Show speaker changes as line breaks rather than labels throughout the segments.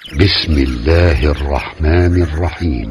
بسم الله الرحمن الرحيم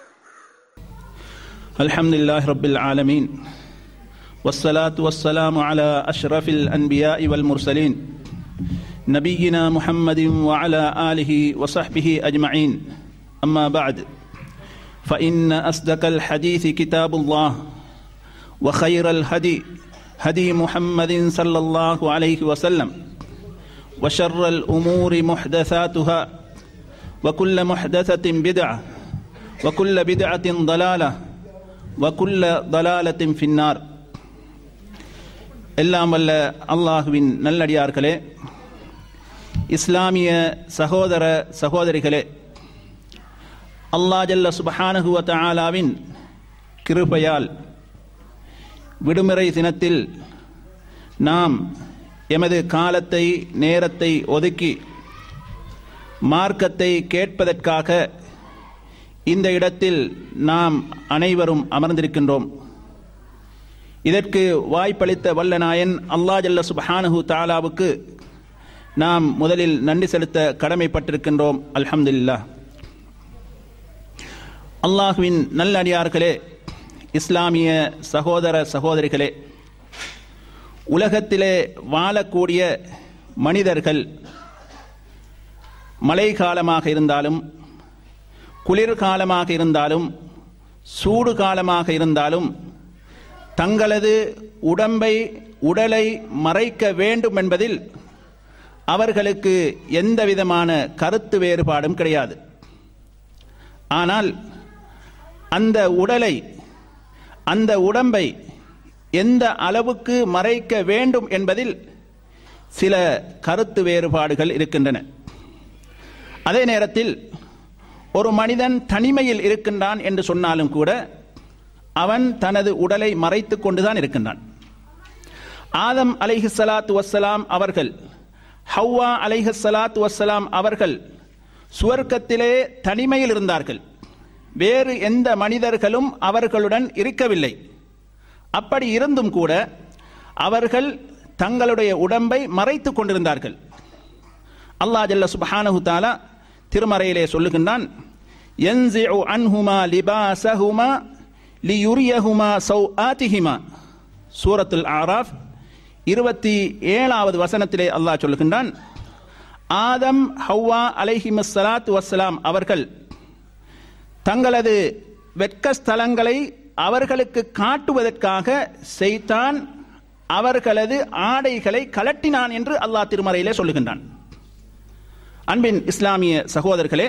الحمد لله رب العالمين والصلاة والسلام على أشرف الأنبياء والمرسلين نبينا محمد وعلى آله وصحبه أجمعين أما بعد فإن أصدق الحديث كتاب الله وخير الهدي هدي محمد صلى الله عليه وسلم وشر الأمور محدثاتها وكل محدثة بدعة وكل بدعة ضلالة وكل ضلالة في النار எல்லாம் வல்ல அல்லாஹுவின் நல்லடியார்களே இஸ்லாமிய சகோதர சகோதரிகளே அல்லா ஜல்ல சுபஹானஹுவ தஆலாவின் கிருபையால் விடுமுறை தினத்தில் நாம் எமது காலத்தை நேரத்தை ஒதுக்கி மார்க்கத்தை கேட்பதற்காக இந்த இடத்தில் நாம் அனைவரும் அமர்ந்திருக்கின்றோம் இதற்கு வாய்ப்பளித்த வல்ல நாயன் அல்லா ஜல்ல சுபஹானஹு தாலாவுக்கு நாம் முதலில் நன்றி செலுத்த கடமைப்பட்டிருக்கின்றோம் அல்ஹம்துலில்லாஹ் அல்லாஹுவின் நல்லடியார்களே இஸ்லாமிய சகோதர சகோதரிகளே உலகத்திலே வாழக்கூடிய மனிதர்கள் மழை காலமாக இருந்தாலும் குளிர்காலமாக இருந்தாலும் சூடு காலமாக இருந்தாலும் தங்களது உடம்பை உடலை மறைக்க வேண்டும் என்பதில் அவர்களுக்கு எந்த விதமான கருத்து வேறுபாடும் கிடையாது ஆனால் அந்த உடலை அந்த உடம்பை எந்த அளவுக்கு மறைக்க வேண்டும் என்பதில் சில கருத்து வேறுபாடுகள் இருக்கின்றன அதே நேரத்தில் ஒரு மனிதன் தனிமையில் இருக்கின்றான் என்று சொன்னாலும் கூட அவன் தனது உடலை மறைத்து கொண்டுதான் இருக்கின்றான் ஆதம் அலைஹி சலாத்து வசலாம் அவர்கள் ஹவ்வா அலைஹி சலாத்து வசலாம் அவர்கள் சுவர்க்கத்திலே தனிமையில் இருந்தார்கள் வேறு எந்த மனிதர்களும் அவர்களுடன் இருக்கவில்லை அப்படி இருந்தும் கூட அவர்கள் தங்களுடைய உடம்பை மறைத்து கொண்டிருந்தார்கள் அல்லாஹ் ஜல்ல சுபஹானஹு தாலா திருமறையிலே சொல்லுகின்றான் யன்சிஉ அன்ஹுமா லிபாசஹுமா லியுரியஹுமா சௌஆதிஹிமா சூரத்துல் ஆராஃப் இருபத்தி ஏழாவது வசனத்திலே அல்லாஹ் சொல்லுகின்றான் ஆதம் ஹவ்வா அலைஹிமஸ் சலாத்து வசலாம் அவர்கள் தங்களது வெட்க ஸ்தலங்களை அவர்களுக்கு காட்டுவதற்காக செய்தான் அவர்களது ஆடைகளை கலட்டினான் என்று அல்லாஹ் திருமறையிலே சொல்லுகின்றான் அன்பின் இஸ்லாமிய சகோதரர்களே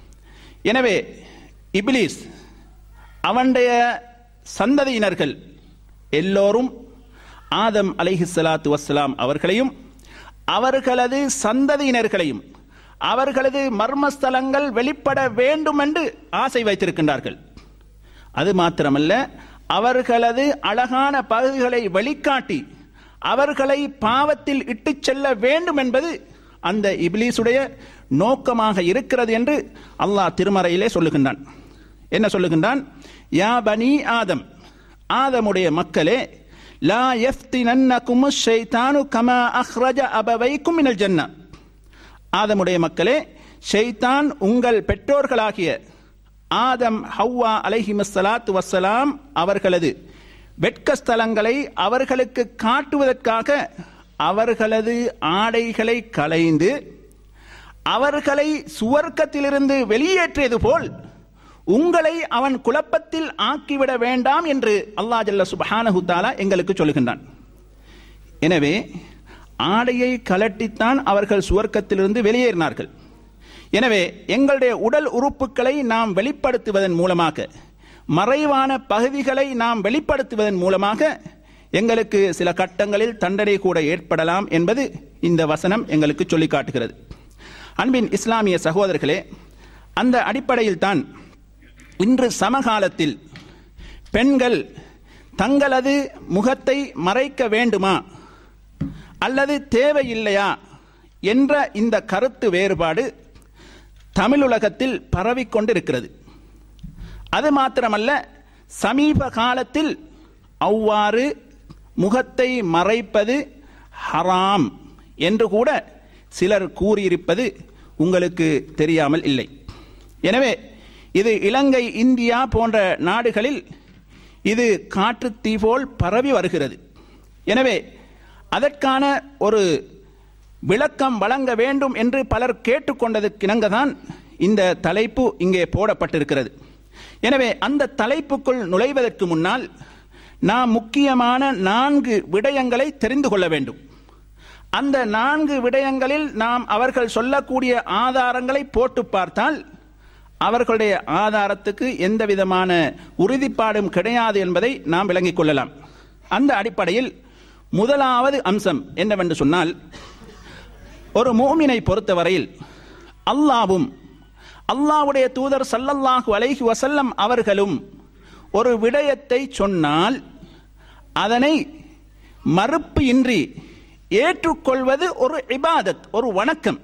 எனவே இபிலிஸ் அவனுடைய சந்ததியினர்கள் எல்லோரும் ஆதம் அலைஹி சலாத்து வசலாம் அவர்களையும் அவர்களது சந்ததியினர்களையும் அவர்களது மர்மஸ்தலங்கள் வெளிப்பட வேண்டும் என்று ஆசை வைத்திருக்கின்றார்கள் அது மாத்திரமல்ல அவர்களது அழகான பகுதிகளை வெளிக்காட்டி அவர்களை பாவத்தில் இட்டுச் செல்ல வேண்டும் என்பது அந்த இப்லீஸுடைய நோக்கமாக இருக்கிறது என்று அல்லாஹ் திருமறையிலே சொல்லுகின்றான் என்ன சொல்லுகின்றான் யா பனி ஆதம் ஆதமுடைய மக்களே லா எஃப்தினன்னகும் ஷைத்தானு கமா அஹ்ரஜ அபவைக்கும் மினல் ஜன்னா ஆதமுடைய மக்களே ஷைத்தான் உங்கள் பெற்றோர்களாகிய ஆதம் ஹவ்வா அலைஹிமஸ்ஸலாத்து வசலாம் அவர்களது வெட்கஸ்தலங்களை அவர்களுக்கு காட்டுவதற்காக அவர்களது ஆடைகளை களைந்து அவர்களை சுவர்க்கத்திலிருந்து வெளியேற்றியது போல் உங்களை அவன் குழப்பத்தில் ஆக்கிவிட வேண்டாம் என்று அல்லா ஜல்ல சுபஹானஹு தாலா எங்களுக்கு சொல்லுகின்றான் எனவே ஆடையை கலட்டித்தான் அவர்கள் சுவர்க்கத்திலிருந்து வெளியேறினார்கள் எனவே எங்களுடைய உடல் உறுப்புகளை நாம் வெளிப்படுத்துவதன் மூலமாக மறைவான பகுதிகளை நாம் வெளிப்படுத்துவதன் மூலமாக எங்களுக்கு சில கட்டங்களில் தண்டனை கூட ஏற்படலாம் என்பது இந்த வசனம் எங்களுக்கு சொல்லி காட்டுகிறது அன்பின் இஸ்லாமிய சகோதரர்களே அந்த அடிப்படையில் தான் இன்று சமகாலத்தில் பெண்கள் தங்களது முகத்தை மறைக்க வேண்டுமா அல்லது தேவையில்லையா என்ற இந்த கருத்து வேறுபாடு தமிழுலகத்தில் பரவிக்கொண்டிருக்கிறது அது மாத்திரமல்ல சமீப காலத்தில் அவ்வாறு முகத்தை மறைப்பது ஹராம் என்று கூட சிலர் கூறியிருப்பது உங்களுக்கு தெரியாமல் இல்லை எனவே இது இலங்கை இந்தியா போன்ற நாடுகளில் இது காற்று தீ போல் பரவி வருகிறது எனவே அதற்கான ஒரு விளக்கம் வழங்க வேண்டும் என்று பலர் கேட்டுக்கொண்டதற்கிணங்கதான் இந்த தலைப்பு இங்கே போடப்பட்டிருக்கிறது எனவே அந்த தலைப்புக்குள் நுழைவதற்கு முன்னால் நாம் முக்கியமான நான்கு விடயங்களை தெரிந்து கொள்ள வேண்டும் அந்த நான்கு விடயங்களில் நாம் அவர்கள் சொல்லக்கூடிய ஆதாரங்களை போட்டு பார்த்தால் அவர்களுடைய ஆதாரத்துக்கு எந்த விதமான உறுதிப்பாடும் கிடையாது என்பதை நாம் விளங்கிக் கொள்ளலாம் அந்த அடிப்படையில் முதலாவது அம்சம் என்னவென்று சொன்னால் ஒரு மூமினை பொறுத்தவரையில் அல்லாவும் அல்லாவுடைய தூதர் சல்லல்லாஹு அலைஹி வசல்லம் அவர்களும் ஒரு விடயத்தை சொன்னால் அதனை மறுப்பு இன்றி ஏற்றுக்கொள்வது ஒரு இபாதத் ஒரு வணக்கம்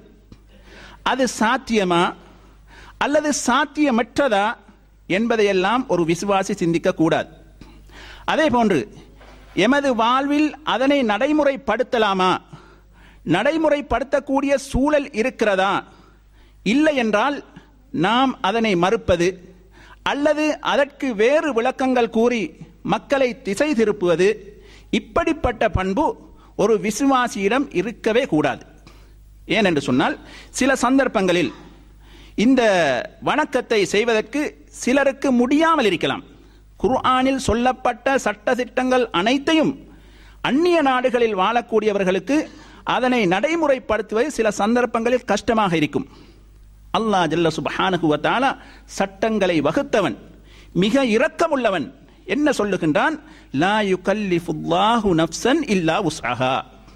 அது சாத்தியமா அல்லது சாத்தியமற்றதா என்பதையெல்லாம் ஒரு விசுவாசி சிந்திக்க கூடாது அதே போன்று எமது வாழ்வில் அதனை நடைமுறைப்படுத்தலாமா நடைமுறைப்படுத்தக்கூடிய சூழல் இருக்கிறதா இல்லை என்றால் நாம் அதனை மறுப்பது அல்லது அதற்கு வேறு விளக்கங்கள் கூறி மக்களை திசை திருப்புவது இப்படிப்பட்ட பண்பு ஒரு விசுவாசியிடம் இருக்கவே கூடாது ஏனென்று சொன்னால் சில சந்தர்ப்பங்களில் இந்த வணக்கத்தை செய்வதற்கு சிலருக்கு முடியாமல் இருக்கலாம் குர்ஆனில் சொல்லப்பட்ட சட்ட திட்டங்கள் அனைத்தையும் அந்நிய நாடுகளில் வாழக்கூடியவர்களுக்கு அதனை நடைமுறைப்படுத்துவது சில சந்தர்ப்பங்களில் கஷ்டமாக இருக்கும் அல்லாஹ் ஜல்ல சுபஹானகுவத்தால சட்டங்களை வகுத்தவன் மிக இரக்கமுள்ளவன் என்ன சொல்லுகின்றான் லா யுகல்லிஃபுல்லாஹு நஃப்சன் இல்லா உஸ்அஹா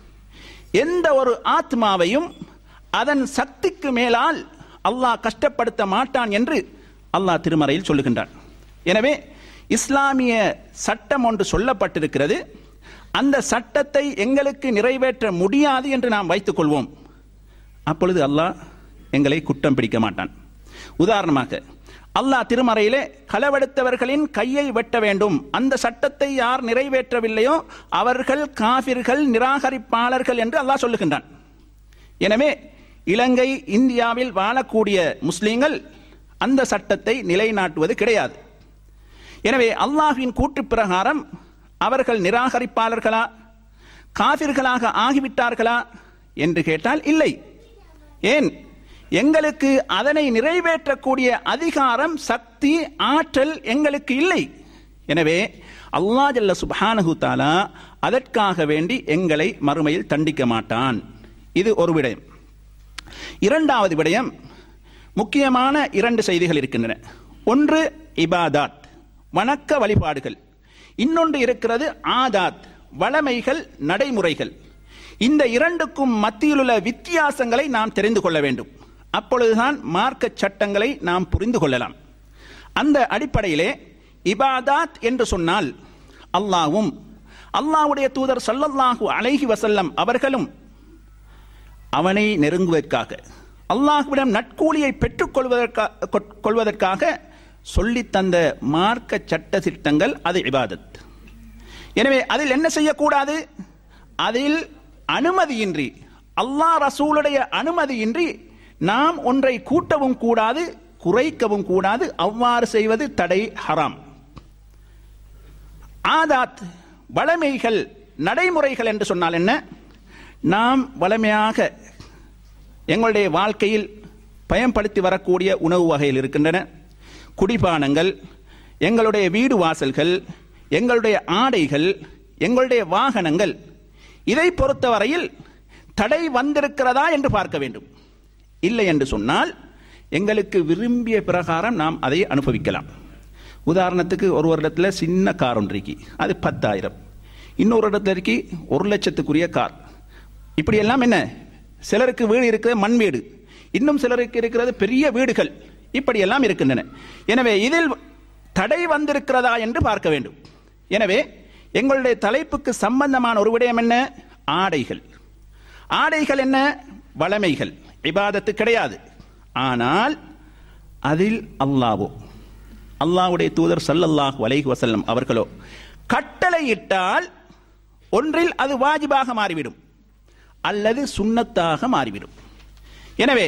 எந்த ஒரு ஆத்மாவையும் அதன் சக்திக்கு மேலால் அல்லாஹ் கஷ்டப்படுத்த மாட்டான் என்று அல்லாஹ் திருமறையில் சொல்லுகின்றான் எனவே இஸ்லாமிய சட்டம் ஒன்று சொல்லப்பட்டிருக்கிறது அந்த சட்டத்தை எங்களுக்கு நிறைவேற்ற முடியாது என்று நாம் வைத்துக் கொள்வோம் அப்பொழுது அல்லாஹ் எங்களை குற்றம் பிடிக்க மாட்டான் உதாரணமாக அல்லாஹ் திருமறையிலே களவெடுத்தவர்களின் கையை வெட்ட வேண்டும் அந்த சட்டத்தை யார் நிறைவேற்றவில்லையோ அவர்கள் காபிர்கள் நிராகரிப்பாளர்கள் என்று அல்லாஹ் சொல்லுகின்றான் எனவே இலங்கை இந்தியாவில் வாழக்கூடிய முஸ்லீம்கள் அந்த சட்டத்தை நிலைநாட்டுவது கிடையாது எனவே அல்லாஹ்வின் கூற்று பிரகாரம் அவர்கள் நிராகரிப்பாளர்களா காபிர்களாக ஆகிவிட்டார்களா என்று கேட்டால் இல்லை ஏன் எங்களுக்கு அதனை நிறைவேற்றக்கூடிய அதிகாரம் சக்தி ஆற்றல் எங்களுக்கு இல்லை எனவே அல்லா ஜல்ல சுபானஹு தாலா அதற்காக வேண்டி எங்களை மறுமையில் தண்டிக்க மாட்டான் இது ஒரு விடயம் இரண்டாவது விடயம் முக்கியமான இரண்டு செய்திகள் இருக்கின்றன ஒன்று இபாதாத் வணக்க வழிபாடுகள் இன்னொன்று இருக்கிறது ஆதாத் வளமைகள் நடைமுறைகள் இந்த இரண்டுக்கும் மத்தியில் உள்ள வித்தியாசங்களை நாம் தெரிந்து கொள்ள வேண்டும் அப்பொழுதுதான் மார்க்க சட்டங்களை நாம் புரிந்து கொள்ளலாம் அந்த அடிப்படையிலே இபாதாத் என்று சொன்னால் அல்லாவும் அல்லாவுடைய தூதர் சல்லல்லாஹு அலைஹி வசல்லம் அவர்களும் அவனை நெருங்குவதற்காக அல்லாஹுவிடம் நட்கூலியை பெற்றுக் கொள்வதற்காக கொள்வதற்காக சொல்லித் தந்த மார்க்க சட்ட திட்டங்கள் அது இபாதத் எனவே அதில் என்ன செய்யக்கூடாது அதில் அனுமதியின்றி அல்லாஹ் ரசூலுடைய அனுமதியின்றி நாம் ஒன்றை கூட்டவும் கூடாது குறைக்கவும் கூடாது அவ்வாறு செய்வது தடை ஹராம் ஆதாத் வளமைகள் நடைமுறைகள் என்று சொன்னால் என்ன நாம் வளமையாக எங்களுடைய வாழ்க்கையில் பயன்படுத்தி வரக்கூடிய உணவு வகையில் இருக்கின்றன குடிபானங்கள் எங்களுடைய வீடு வாசல்கள் எங்களுடைய ஆடைகள் எங்களுடைய வாகனங்கள் இதை பொறுத்தவரையில் தடை வந்திருக்கிறதா என்று பார்க்க வேண்டும் இல்லை என்று சொன்னால் எங்களுக்கு விரும்பிய பிரகாரம் நாம் அதை அனுபவிக்கலாம் உதாரணத்துக்கு ஒரு வருடத்தில் சின்ன கார் ஒன்று இருக்கு அது பத்தாயிரம் இன்னொரு இடத்துல இருக்கு ஒரு லட்சத்துக்குரிய கார் இப்படி எல்லாம் என்ன சிலருக்கு வீடு இருக்கிறது மண் வீடு இன்னும் சிலருக்கு இருக்கிறது பெரிய வீடுகள் இப்படியெல்லாம் இருக்கின்றன எனவே இதில் தடை வந்திருக்கிறதா என்று பார்க்க வேண்டும் எனவே எங்களுடைய தலைப்புக்கு சம்பந்தமான ஒரு விடயம் என்ன ஆடைகள் ஆடைகள் என்ன வளமைகள் இபாதத்து கிடையாது ஆனால் அதில் அல்லாவோ அல்லாவுடைய தூதர் சல்லல்லாஹு அலைஹி வசல்லம் அவர்களோ கட்டளையிட்டால் ஒன்றில் அது வாஜிபாக மாறிவிடும் அல்லது சுண்ணத்தாக மாறிவிடும் எனவே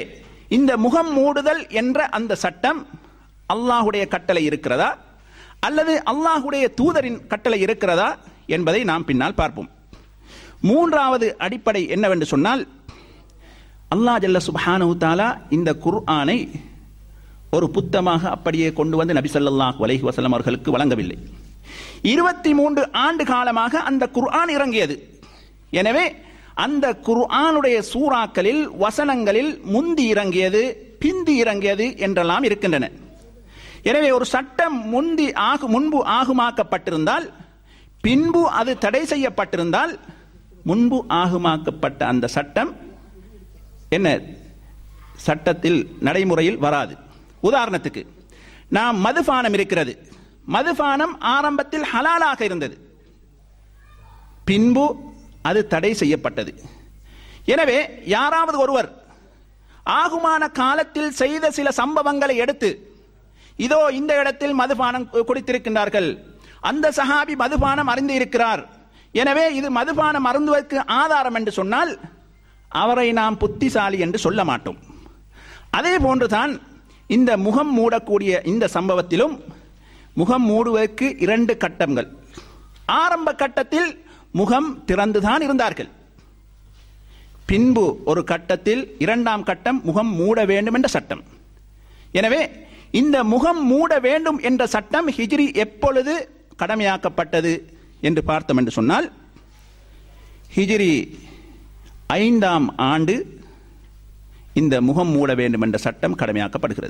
இந்த முகம் மூடுதல் என்ற அந்த சட்டம் அல்லாஹுடைய கட்டளை இருக்கிறதா அல்லது அல்லாஹுடைய தூதரின் கட்டளை இருக்கிறதா என்பதை நாம் பின்னால் பார்ப்போம் மூன்றாவது அடிப்படை என்னவென்று சொன்னால் அல்லாஹ் ஜல்ல சுப்ஹானஹு தஆலா இந்த குர்ஆனை ஒரு புத்தமாக அப்படியே கொண்டு வந்து நபி ஸல்லல்லாஹு அலைஹி வஸல்லம் அவர்களுக்கு வழங்கவில்லை இருபத்தி மூன்று ஆண்டு காலமாக அந்த குர்ஆன் இறங்கியது எனவே அந்த குர்ஆனுடைய சூறாக்களில் வசனங்களில் முந்தி இறங்கியது பிந்தி இறங்கியது என்றெல்லாம் இருக்கின்றன எனவே ஒரு சட்டம் முந்தி ஆகு முன்பு ஆகுமாக்கப்பட்டிருந்தால் பின்பு அது தடை செய்யப்பட்டிருந்தால் முன்பு ஆகுமாக்கப்பட்ட அந்த சட்டம் என்ன சட்டத்தில் நடைமுறையில் வராது உதாரணத்துக்கு நாம் மதுபானம் இருக்கிறது மதுபானம் ஆரம்பத்தில் ஹலாலாக இருந்தது பின்பு அது தடை செய்யப்பட்டது எனவே யாராவது ஒருவர் ஆகுமான காலத்தில் செய்த சில சம்பவங்களை எடுத்து இதோ இந்த இடத்தில் மதுபானம் குடித்திருக்கின்றார்கள் அந்த சஹாபி மதுபானம் அறிந்து இருக்கிறார் எனவே இது மதுபானம் அருந்துவதற்கு ஆதாரம் என்று சொன்னால் அவரை நாம் புத்திசாலி என்று சொல்ல மாட்டோம் அதே போன்றுதான் இந்த முகம் மூடக்கூடிய இந்த சம்பவத்திலும் முகம் மூடுவதற்கு இரண்டு கட்டங்கள் ஆரம்ப கட்டத்தில் முகம் திறந்துதான் இருந்தார்கள் பின்பு ஒரு கட்டத்தில் இரண்டாம் கட்டம் முகம் மூட வேண்டும் என்ற சட்டம் எனவே இந்த முகம் மூட வேண்டும் என்ற சட்டம் ஹிஜ்ரி எப்பொழுது கடமையாக்கப்பட்டது என்று பார்த்தோம் என்று சொன்னால் ஹிஜ்ரி ஐந்தாம் ஆண்டு இந்த முகம் மூட வேண்டும் என்ற சட்டம் கடமையாக்கப்படுகிறது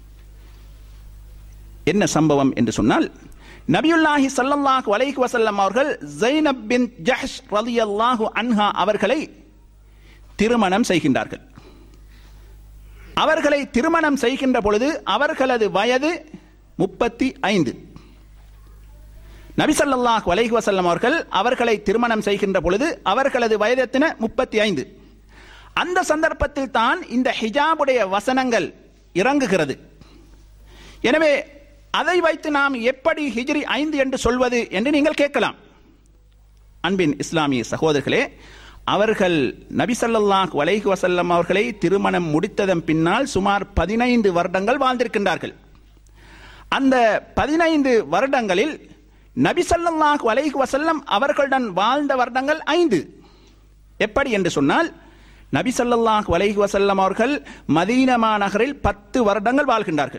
என்ன சம்பவம் என்று சொன்னால் நபியுல்லாஹி ஸல்லல்லாஹு அலைஹி வஸல்லம் அவர்கள் ஜைனப் பின் ஜஹ்ஷ் ரலியல்லாஹு அன்ஹா அவர்களை திருமணம் செய்கின்றார்கள் அவர்களை திருமணம் செய்கின்ற பொழுது அவர்களது வயது முப்பத்தி ஐந்து நபிசல்லாஹ் அலைஹி வஸல்லம் அவர்கள் அவர்களை திருமணம் செய்கின்ற பொழுது அவர்களது வயதத்தின முப்பத்தி ஐந்து அந்த சந்தர்ப்பத்தில் தான் இந்த ஹிஜாபுடைய வசனங்கள் இறங்குகிறது எனவே அதை வைத்து நாம் எப்படி ஹிஜ்ரி ஐந்து என்று சொல்வது என்று நீங்கள் கேட்கலாம் அன்பின் இஸ்லாமிய சகோதரர்களே அவர்கள் நபிசல்லாஹ் வலைஹி வசல்லம் அவர்களை திருமணம் முடித்ததன் பின்னால் சுமார் பதினைந்து வருடங்கள் வாழ்ந்திருக்கின்றார்கள் அந்த பதினைந்து வருடங்களில் நபிசல்லாஹ் வலைஹி வசல்லம் அவர்களுடன் வாழ்ந்த வருடங்கள் ஐந்து எப்படி என்று சொன்னால் நபி சல்லாஹ் வலைஹி வசல்லம் அவர்கள் மதீனமா நகரில் பத்து வருடங்கள் வாழ்கின்றார்கள்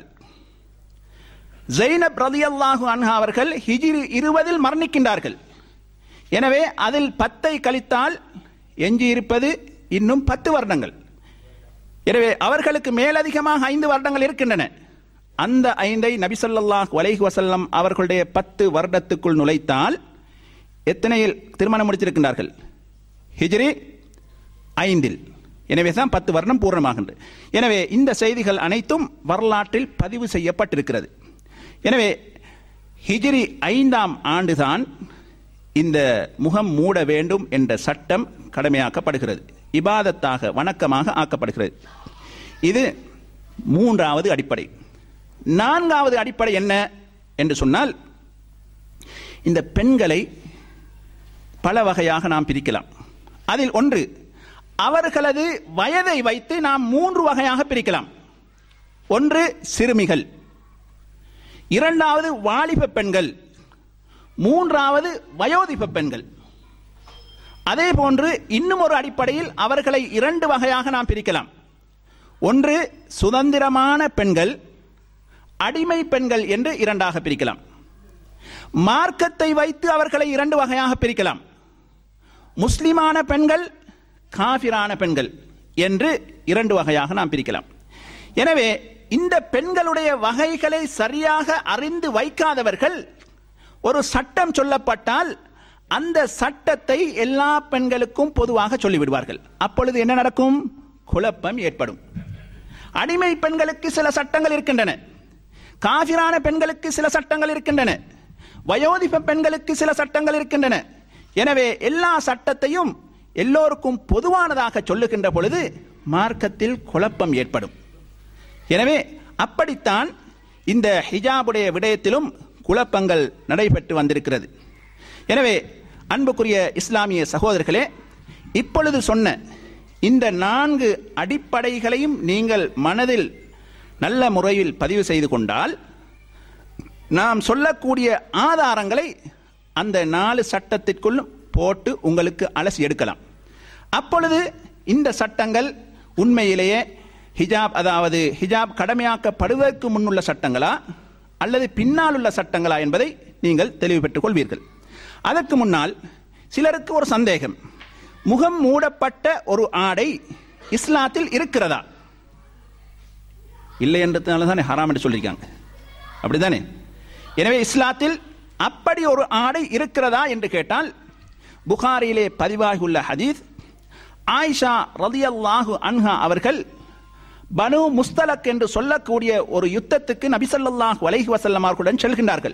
ஜெய்னப் ரதியல்லாஹு அன்ஹா அவர்கள் ஹிஜிரி இருபதில் மரணிக்கின்றார்கள் எனவே அதில் பத்தை கழித்தால் எஞ்சியிருப்பது இன்னும் பத்து வருடங்கள் எனவே அவர்களுக்கு மேலதிகமாக ஐந்து வருடங்கள் இருக்கின்றன அந்த ஐந்தை நபிசல்லாஹ் வலைஹி வசல்லம் அவர்களுடைய பத்து வருடத்துக்குள் நுழைத்தால் எத்தனையில் திருமணம் முடித்திருக்கின்றார்கள் ஹிஜ்ரி ஐந்தில் எனவே தான் பத்து வருடம் பூர்ணமாகின்றது எனவே இந்த செய்திகள் அனைத்தும் வரலாற்றில் பதிவு செய்யப்பட்டிருக்கிறது எனவே ஹிஜ்ரி ஐந்தாம் ஆண்டுதான் இந்த முகம் மூட வேண்டும் என்ற சட்டம் கடமையாக்கப்படுகிறது இபாதத்தாக வணக்கமாக ஆக்கப்படுகிறது இது மூன்றாவது அடிப்படை நான்காவது அடிப்படை என்ன என்று சொன்னால் இந்த பெண்களை பல வகையாக நாம் பிரிக்கலாம் அதில் ஒன்று அவர்களது வயதை வைத்து நாம் மூன்று வகையாக பிரிக்கலாம் ஒன்று சிறுமிகள் இரண்டாவது வாலிப பெண்கள் மூன்றாவது வயோதிப பெண்கள் அதே போன்று இன்னும் ஒரு அடிப்படையில் அவர்களை இரண்டு வகையாக நாம் பிரிக்கலாம் ஒன்று சுதந்திரமான பெண்கள் அடிமை பெண்கள் என்று இரண்டாக பிரிக்கலாம் மார்க்கத்தை வைத்து அவர்களை இரண்டு வகையாக பிரிக்கலாம் முஸ்லிமான பெண்கள் காபிரான பெண்கள் என்று இரண்டு வகையாக நாம் பிரிக்கலாம் எனவே இந்த பெண்களுடைய வகைகளை சரியாக அறிந்து வைக்காதவர்கள் ஒரு சட்டம் சொல்லப்பட்டால் அந்த சட்டத்தை எல்லா பெண்களுக்கும் பொதுவாக சொல்லிவிடுவார்கள் அப்பொழுது என்ன நடக்கும் குழப்பம் ஏற்படும் அடிமை பெண்களுக்கு சில சட்டங்கள் இருக்கின்றன காபிரான பெண்களுக்கு சில சட்டங்கள் இருக்கின்றன வயோதிப பெண்களுக்கு சில சட்டங்கள் இருக்கின்றன எனவே எல்லா சட்டத்தையும் எல்லோருக்கும் பொதுவானதாக சொல்லுகின்ற பொழுது மார்க்கத்தில் குழப்பம் ஏற்படும் எனவே அப்படித்தான் இந்த ஹிஜாபுடைய விடயத்திலும் குழப்பங்கள் நடைபெற்று வந்திருக்கிறது எனவே அன்புக்குரிய இஸ்லாமிய சகோதரர்களே இப்பொழுது சொன்ன இந்த நான்கு அடிப்படைகளையும் நீங்கள் மனதில் நல்ல முறையில் பதிவு செய்து கொண்டால் நாம் சொல்லக்கூடிய ஆதாரங்களை அந்த நாலு சட்டத்திற்குள்ளும் போட்டு உங்களுக்கு அலசி எடுக்கலாம் அப்பொழுது இந்த சட்டங்கள் உண்மையிலேயே ஹிஜாப் அதாவது ஹிஜாப் கடமையாக்கப்படுவதற்கு முன்னுள்ள சட்டங்களா அல்லது பின்னால் உள்ள சட்டங்களா என்பதை நீங்கள் தெளிவு பெற்றுக் கொள்வீர்கள் அதற்கு முன்னால் சிலருக்கு ஒரு சந்தேகம் முகம் மூடப்பட்ட ஒரு ஆடை இஸ்லாத்தில் இருக்கிறதா இல்லை என்றதுனால தானே ஹராம் என்று சொல்லியிருக்காங்க அப்படிதானே எனவே இஸ்லாத்தில் அப்படி ஒரு ஆடை இருக்கிறதா என்று கேட்டால் புகாரியிலே பதிவாகியுள்ள ஹதீஸ் ஆயிஷா ரதியல்லாஹு அன்ஹா அவர்கள் பனு முஸ்தலக் என்று சொல்லக்கூடிய ஒரு யுத்தத்துக்கு நபிசல்லாஹு அலைஹி வசல்லம் அவர்களுடன் செல்கின்றார்கள்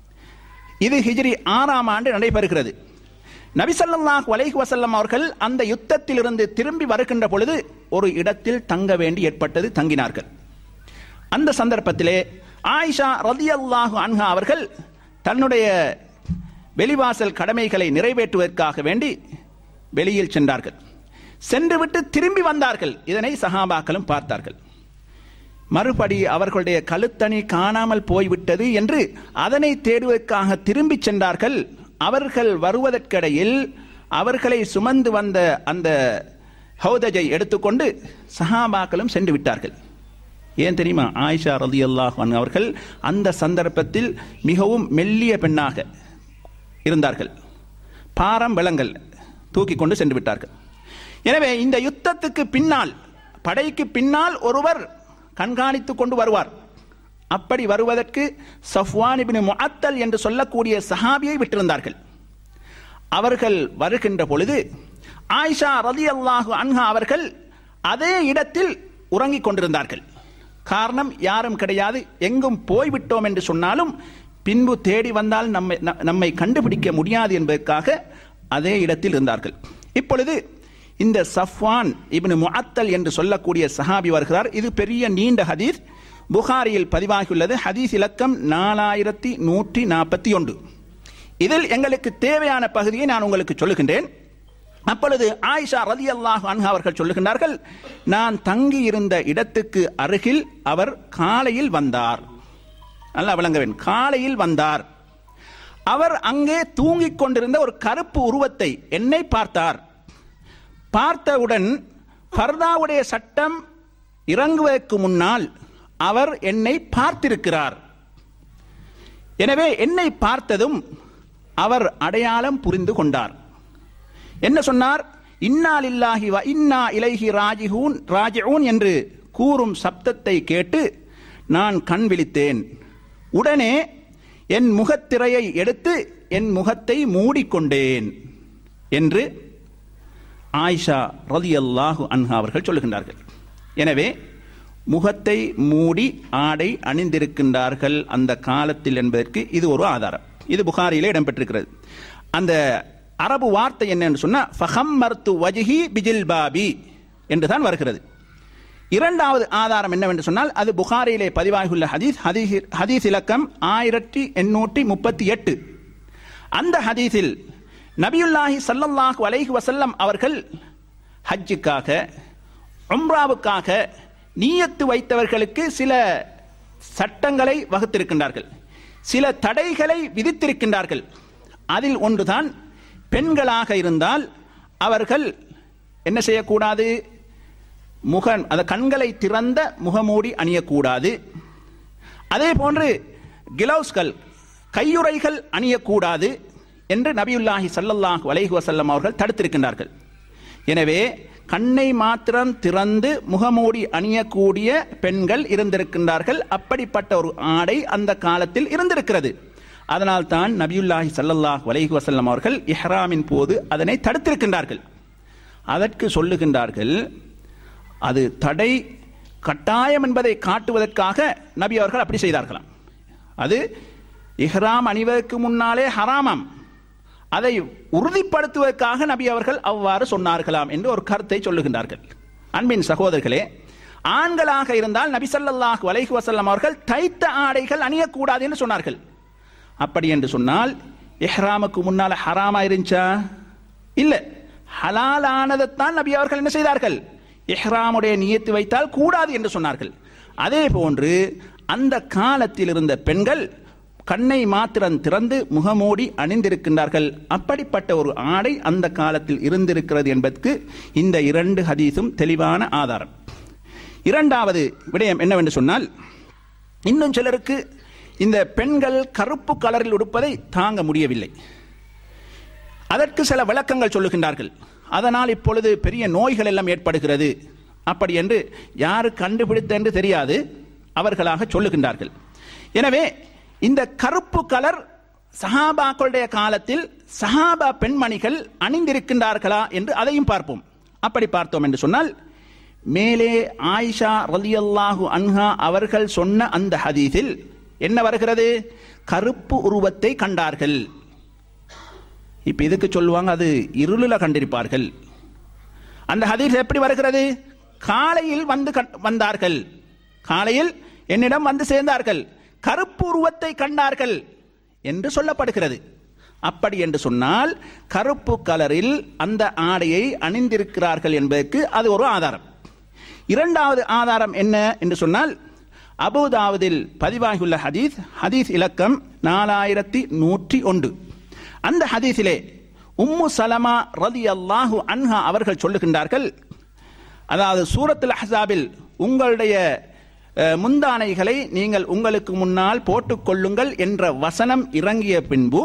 இது ஹிஜ்ரி ஆறாம் ஆண்டு நடைபெறுகிறது நபிசல்லாஹு அலைஹி வசல்லம் அவர்கள் அந்த யுத்தத்திலிருந்து திரும்பி வருகின்ற பொழுது ஒரு இடத்தில் தங்க வேண்டி ஏற்பட்டது தங்கினார்கள் அந்த சந்தர்ப்பத்திலே ஆயிஷா ரதியல்லாஹு அன்ஹா அவர்கள் தன்னுடைய வெளிவாசல் கடமைகளை நிறைவேற்றுவதற்காக வேண்டி வெளியில் சென்றார்கள் சென்றுவிட்டு திரும்பி வந்தார்கள் இதனை சஹாபாக்களும் பார்த்தார்கள் மறுபடி அவர்களுடைய கழுத்தணி காணாமல் போய்விட்டது என்று அதனை தேடுவதற்காக திரும்பி சென்றார்கள் அவர்கள் வருவதற்கிடையில் அவர்களை சுமந்து வந்த அந்த ஹௌதஜை எடுத்துக்கொண்டு சஹாபாக்களும் சென்று விட்டார்கள் ஏன் தெரியுமா ஆயிஷா ரதி அல்லாஹ் அவர்கள் அந்த சந்தர்ப்பத்தில் மிகவும் மெல்லிய பெண்ணாக இருந்தார்கள் பாரம் விலங்கல் தூக்கி கொண்டு சென்று விட்டார்கள் எனவே இந்த யுத்தத்துக்கு பின்னால் படைக்கு பின்னால் ஒருவர் கண்காணித்துக் கொண்டு வருவார் அப்படி வருவதற்கு சஃப்வான் இபின் முஅத்தல் என்று சொல்லக்கூடிய சஹாபியை விட்டிருந்தார்கள் அவர்கள் வருகின்ற பொழுது ஆயிஷா ரதி அல்லாஹு அன்ஹா அவர்கள் அதே இடத்தில் உறங்கிக் கொண்டிருந்தார்கள் காரணம் யாரும் கிடையாது எங்கும் போய்விட்டோம் என்று சொன்னாலும் பின்பு தேடி வந்தால் நம்மை நம்மை கண்டுபிடிக்க முடியாது என்பதற்காக அதே இடத்தில் இருந்தார்கள் இப்பொழுது இந்த சஃப்வான் இப்னு முஅத்தல் என்று சொல்லக்கூடிய சஹாபி வருகிறார் இது பெரிய நீண்ட ஹதீஸ் புகாரியில் பதிவாகியுள்ளது ஹதீஸ் இலக்கம் நாலாயிரத்தி நூற்றி நாற்பத்தி ஒன்று இதில் எங்களுக்கு தேவையான பகுதியை நான் உங்களுக்கு சொல்லுகின்றேன் அப்பொழுது ஆயிஷா ரதி அல்லாஹ் அன்ஹா அவர்கள் சொல்லுகின்றார்கள் நான் தங்கி இருந்த இடத்துக்கு அருகில் அவர் காலையில் வந்தார் நல்லா விளங்கவேன் காலையில் வந்தார் அவர் அங்கே தூங்கிக் கொண்டிருந்த ஒரு கருப்பு உருவத்தை என்னை பார்த்தார் பார்த்தவுடன் ஃபர்தாவுடைய சட்டம் இறங்குவதற்கு முன்னால் அவர் என்னை பார்த்திருக்கிறார் எனவே என்னை பார்த்ததும் அவர் அடையாளம் புரிந்து கொண்டார் என்ன சொன்னார் இன்னாலில்லாஹி வ இன்னா இலைஹி ராஜிஹூன் ராஜிஊன் என்று கூறும் சப்தத்தை கேட்டு நான் கண் விழித்தேன் உடனே என் முகத்திரையை எடுத்து என் முகத்தை மூடிக்கொண்டேன் என்று ஆயிஷா ரதியல்லாஹு அன்ஹா அவர்கள் சொல்லுகின்றார்கள் எனவே முகத்தை மூடி ஆடை அணிந்திருக்கின்றார்கள் அந்த காலத்தில் என்பதற்கு இது ஒரு ஆதாரம் இது புகாரியிலே இடம்பெற்றிருக்கிறது அந்த அரபு வார்த்தை என்னன்னு சொன்னா ஃபஹம் மர்த்து வஜிஹி பிஜில் பாபி என்றுதான் வருகிறது இரண்டாவது ஆதாரம் என்னவென்று சொன்னால் அது புகாரியிலே பதிவாகியுள்ள ஹதீஸ் ஹதீஸ் ஹதீஸ் இலக்கம் ஆயிரத்தி எண்ணூற்றி முப்பத்தி எட்டு அந்த ஹதீஸில் நபியுல்லாஹி சல்லல்லாஹு அலைஹி வசல்லம் அவர்கள் ஹஜ்ஜுக்காக உம்ராவுக்காக நீயத்து வைத்தவர்களுக்கு சில சட்டங்களை வகுத்திருக்கின்றார்கள் சில தடைகளை விதித்திருக்கின்றார்கள் அதில் ஒன்றுதான் பெண்களாக இருந்தால் அவர்கள் என்ன செய்யக்கூடாது முகன் அந்த கண்களை திறந்த முகமூடி அணியக்கூடாது அதே போன்று கிலவுஸ்கள் கையுறைகள் அணியக்கூடாது என்று நபியுல்லாஹி சல்லல்லாஹு அலைஹி வசல்லம் அவர்கள் தடுத்திருக்கின்றார்கள் எனவே கண்ணை மாத்திரம் திறந்து முகமூடி அணியக்கூடிய பெண்கள் இருந்திருக்கின்றார்கள் அப்படிப்பட்ட ஒரு ஆடை அந்த காலத்தில் இருந்திருக்கிறது அதனால் தான் நபியுல்லாஹி சல்லல்லாஹு அலைஹி வசல்லம் அவர்கள் இஹ்ராமின் போது அதனை தடுத்திருக்கின்றார்கள் அதற்கு சொல்லுகின்றார்கள் அது தடை கட்டாயம் என்பதை காட்டுவதற்காக நபி அவர்கள் அப்படி செய்தார்களாம் அது இஹ்ராம் அணிவதற்கு முன்னாலே ஹராமாம் அதை உறுதிப்படுத்துவதற்காக நபி அவர்கள் அவ்வாறு சொன்னார்களாம் என்று ஒரு கருத்தை சொல்லுகின்றார்கள் அன்பின் சகோதரர்களே ஆண்களாக இருந்தால் நபி ஸல்லல்லாஹு அலைஹி வஸல்லம் அவர்கள் தைத்த ஆடைகள் அணியக்கூடாது என்று சொன்னார்கள் அப்படி என்று சொன்னால் இஹ்ராமுக்கு முன்னால ஹராமா இருந்துச்சா இல்ல ஹலாலானதைத்தான் நபி அவர்கள் என்ன செய்தார்கள் இஹ்ராமுடைய நியத்து வைத்தால் கூடாது என்று சொன்னார்கள் அதே போன்று அந்த காலத்தில் இருந்த பெண்கள் கண்ணை மாத்திரம் திறந்து முகமூடி அணிந்திருக்கின்றார்கள் அப்படிப்பட்ட ஒரு ஆடை அந்த காலத்தில் இருந்திருக்கிறது என்பதற்கு இந்த இரண்டு ஹதீஸும் தெளிவான ஆதாரம் இரண்டாவது விடயம் என்னவென்று சொன்னால் இன்னும் சிலருக்கு இந்த பெண்கள் கருப்பு கலரில் உடுப்பதை தாங்க முடியவில்லை அதற்கு சில விளக்கங்கள் சொல்லுகின்றார்கள் அதனால் இப்பொழுது பெரிய நோய்கள் எல்லாம் ஏற்படுகிறது அப்படி என்று யாரு கண்டுபிடித்த என்று தெரியாது அவர்களாக சொல்லுகின்றார்கள் எனவே இந்த கருப்பு கலர் சஹாபாக்களுடைய காலத்தில் சஹாபா பெண்மணிகள் அணிந்திருக்கின்றார்களா என்று அதையும் பார்ப்போம் அப்படி பார்த்தோம் என்று சொன்னால் மேலே ஆயிஷா ரலியல்லாஹு அன்ஹா அவர்கள் சொன்ன அந்த ஹதீஸில் என்ன வருகிறது கருப்பு உருவத்தை கண்டார்கள் இப்ப இதுக்கு சொல்லுவாங்க அது இருளில் கண்டிருப்பார்கள் அந்த ஹதீஸ் எப்படி வருகிறது காலையில் வந்து கண்- வந்தார்கள் காலையில் என்னிடம் வந்து சேர்ந்தார்கள் கருப்பு உருவத்தை கண்டார்கள் என்று சொல்லப்படுகிறது அப்படி என்று சொன்னால் கருப்பு கலரில் அந்த ஆடையை அணிந்திருக்கிறார்கள் என்பதற்கு அது ஒரு ஆதாரம் இரண்டாவது ஆதாரம் என்ன என்று சொன்னால் அபுதாவதில் பதிவாகியுள்ள ஹதீஸ் ஹதீஸ் இலக்கம் நாலாயிரத்தி நூற்றி ஒன்று அந்த ஹதீஸிலே உம்மு சலமா ரதி அல்லாஹு அன்ஹா அவர்கள் சொல்லுகின்றார்கள் அதாவது சூரத்துல் அஹ்ஸாபில் உங்களுடைய அஹ், முந்தானைகளை நீங்கள் உங்களுக்கு முன்னால் போட்டுக்கொள்ளுங்கள் என்ற வசனம் இறங்கிய பின்பு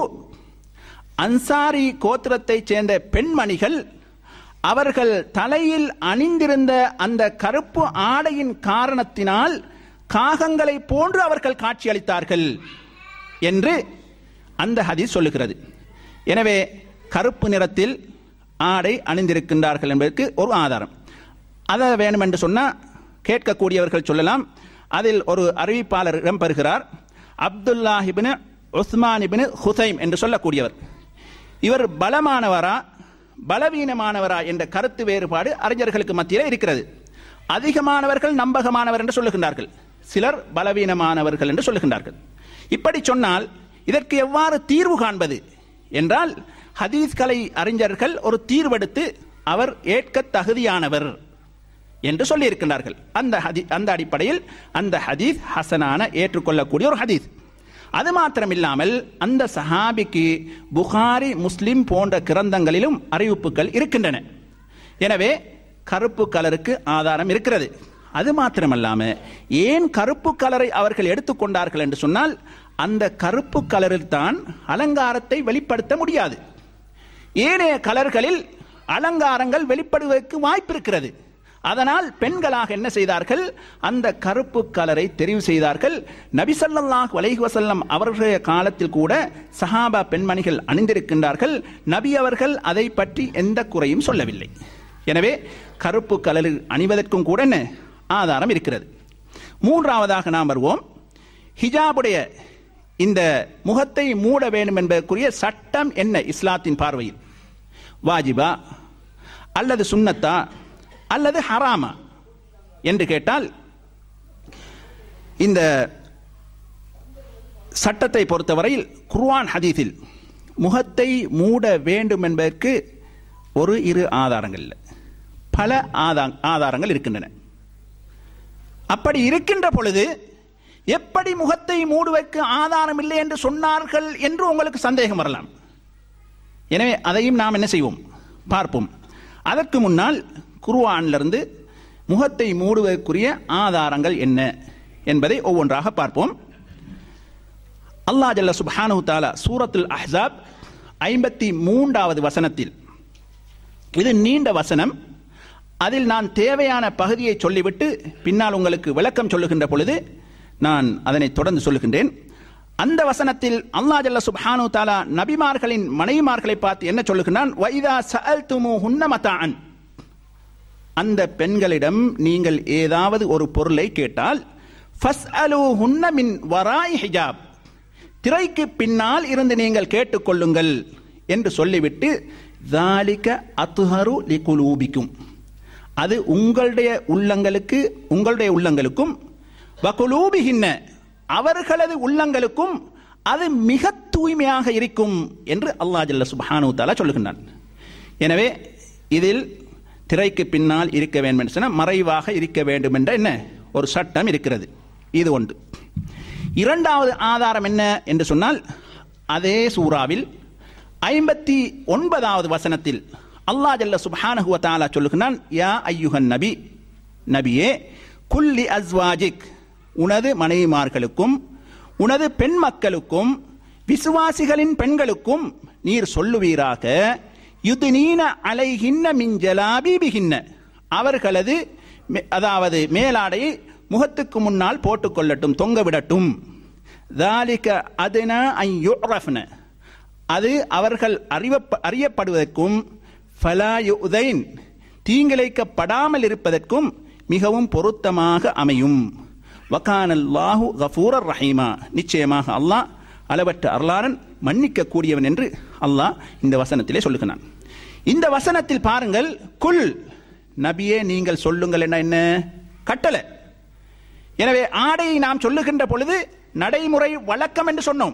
அன்சாரி கோத்திரத்தைச் சேர்ந்த பெண்மணிகள் அவர்கள் தலையில் அணிந்திருந்த அந்த கருப்பு ஆடையின் காரணத்தினால் காகங்களை போன்று அவர்கள் காட்சியளித்தார்கள் என்று அந்த ஹதீஸ் சொல்லுகிறது எனவே கருப்பு நிறத்தில் ஆடை அணிந்திருக்கின்றார்கள் என்பதற்கு ஒரு ஆதாரம் அதை வேணும் என்று சொன்னால் கேட்கக்கூடியவர்கள் சொல்லலாம் அதில் ஒரு அறிவிப்பாளர் இடம்பெறுகிறார் அப்துல்லாஹிபின் உஸ்மானிபின் ஹுசைம் என்று சொல்லக்கூடியவர் இவர் பலமானவரா பலவீனமானவரா என்ற கருத்து வேறுபாடு அறிஞர்களுக்கு மத்தியில் இருக்கிறது அதிகமானவர்கள் நம்பகமானவர் என்று சொல்லுகின்றார்கள் சிலர் பலவீனமானவர்கள் என்று சொல்லுகின்றார்கள் இப்படி சொன்னால் இதற்கு எவ்வாறு தீர்வு காண்பது என்றால் ஹதீஸ் கலை அறிஞர்கள் ஒரு தீர்வெடுத்து அவர் ஏற்க தகுதியானவர் என்று சொல்லியிருக்கின்றார்கள் அந்த ஹதி அந்த அடிப்படையில் அந்த ஹதீஸ் ஹசனான ஏற்றுக்கொள்ளக்கூடிய ஒரு ஹதீஸ் அது மாத்திரமில்லாமல் அந்த சஹாபிக்கு புகாரி முஸ்லிம் போன்ற கிரந்தங்களிலும் அறிவிப்புகள் இருக்கின்றன எனவே கருப்பு கலருக்கு ஆதாரம் இருக்கிறது அது மாத்திரமல்லாம ஏன் கருப்பு கலரை அவர்கள் எடுத்துக்கொண்டார்கள் என்று சொன்னால் அந்த கருப்பு கலரில் தான் அலங்காரத்தை வெளிப்படுத்த முடியாது ஏனைய கலர்களில் அலங்காரங்கள் வெளிப்படுவதற்கு வாய்ப்பு இருக்கிறது அதனால் பெண்களாக என்ன செய்தார்கள் அந்த கருப்பு கலரை தெரிவு செய்தார்கள் நபிசல்லாஹ் அலைஹி வஸல்லம் அவர்களுடைய காலத்தில் கூட சஹாபா பெண்மணிகள் அணிந்திருக்கின்றார்கள் நபி அவர்கள் அதை பற்றி எந்த குறையும் சொல்லவில்லை எனவே கருப்பு கலரில் அணிவதற்கும் கூட என்ன ஆதாரம் இருக்கிறது மூன்றாவதாக நாம் வருவோம் ஹிஜாபுடைய இந்த முகத்தை மூட வேண்டும் என்பதற்குரிய சட்டம் என்ன இஸ்லாத்தின் பார்வையில் வாஜிபா அல்லது சுன்னத்தா அல்லது ஹராமா என்று கேட்டால் இந்த சட்டத்தை பொறுத்தவரையில் குர்ஆன் ஹதீஸில் முகத்தை மூட வேண்டும் என்பதற்கு ஒரு இரு ஆதாரங்கள் இல்லை பல ஆதா- ஆதாரங்கள் இருக்கின்றன அப்படி இருக்கின்ற பொழுது எப்படி முகத்தை மூடுவதற்கு ஆதாரம் இல்லை என்று சொன்னார்கள் என்று உங்களுக்கு சந்தேகம் வரலாம் எனவே அதையும் நாம் என்ன செய்வோம் பார்ப்போம் அதற்கு முன்னால் குருவானிலிருந்து முகத்தை மூடுவதற்குரிய ஆதாரங்கள் என்ன என்பதை ஒவ்வொன்றாக பார்ப்போம் அல்லாஹ் ஜல்ல சுப்ஹானஹு தஆலா சூரத்துல் அஹ்ஸாப் ஐம்பத்தி மூன்றாவது வசனத்தில் இது நீண்ட வசனம் அதில் நான் தேவையான பகுதியை சொல்லிவிட்டு பின்னால் உங்களுக்கு விளக்கம் சொல்லுகின்ற பொழுது நான் அதனை தொடர்ந்து சொல்லுகின்றேன் அந்த வசனத்தில் அல்லாஹ் ஜல்ல சுப்ஹானு தாலா நபிமார்களின் மனைவிமார்களை பார்த்து என்ன சொல்லுகின்றான் வைதா சஅல்துமு ஹுன்ன மத்தான் அந்த பெண்களிடம் நீங்கள் ஏதாவது ஒரு பொருளை கேட்டால் ஃபஸ்அலு ஹுன்ன மின் வராய் ஹிஜாப் திரைக்கு பின்னால் இருந்து நீங்கள் கேட்டுக்கொள்ளுங்கள் என்று சொல்லிவிட்டு தாலிக அத்துஹரு லிகுலூபிக்கும் அது உங்களுடைய உள்ளங்களுக்கு உங்களுடைய உள்ளங்களுக்கும் வகுலூபிகின்ன அவர்களது உள்ளங்களுக்கும் அது மிக தூய்மையாக இருக்கும் என்று அல்லாஹ் ஜல்ல சுப்ஹானு தஆலா சொல்லுகின்றான் எனவே இதில் திரைக்கு பின்னால் இருக்க வேண்டும் என்று சொன்னால் மறைவாக இருக்க வேண்டும் என்ற என்ன ஒரு சட்டம் இருக்கிறது இது ஒன்று இரண்டாவது ஆதாரம் என்ன என்று சொன்னால் அதே சூறாவில் ஐம்பத்தி ஒன்பதாவது வசனத்தில் அல்லாஹ் ஜல்ல சுப்ஹானஹு வ தஆலா சொல்லுகிறான் யா ஐயுஹன் நபி நபியே குல்லி அஸ்வாஜிக் உனது மனைவிமார்களுக்கும் உனது பெண் மக்களுக்கும் விசுவாசிகளின் பெண்களுக்கும் நீர் சொல்லுவீராக யுதுநீன அலைகின்ன மிஞ்சலாபிபிகின்ன அவர்களது மே- அதாவது மேலாடையை முகத்துக்கு முன்னால் போட்டுக்கொள்ளட்டும் தொங்க விடட்டும் ذَلِكَ أَدْنَى أَنْ يُعْرَفْنَ அது அவர்கள் அறிவப்ப அறியப்படுவதற்கும் ஃபலா யுதைன் தீங்கிழைக்கப்படாமல் இருப்பதற்கும் மிகவும் பொருத்தமாக அமையும் வகானல்லாஹு கஃபூரர் ரஹீமா நிச்சயமாக அல்லாஹ் அளவற்ற அருளாளன் மன்னிக்க கூடியவன் என்று அல்லாஹ் இந்த வசனத்திலே சொல்லுகிறான் இந்த வசனத்தில் பாருங்கள் குல் நபியே நீங்கள் சொல்லுங்கள் என்ன என்ன கட்டளை எனவே ஆடையை நாம் சொல்லுகின்ற பொழுது நடைமுறை வழக்கம் என்று சொன்னோம்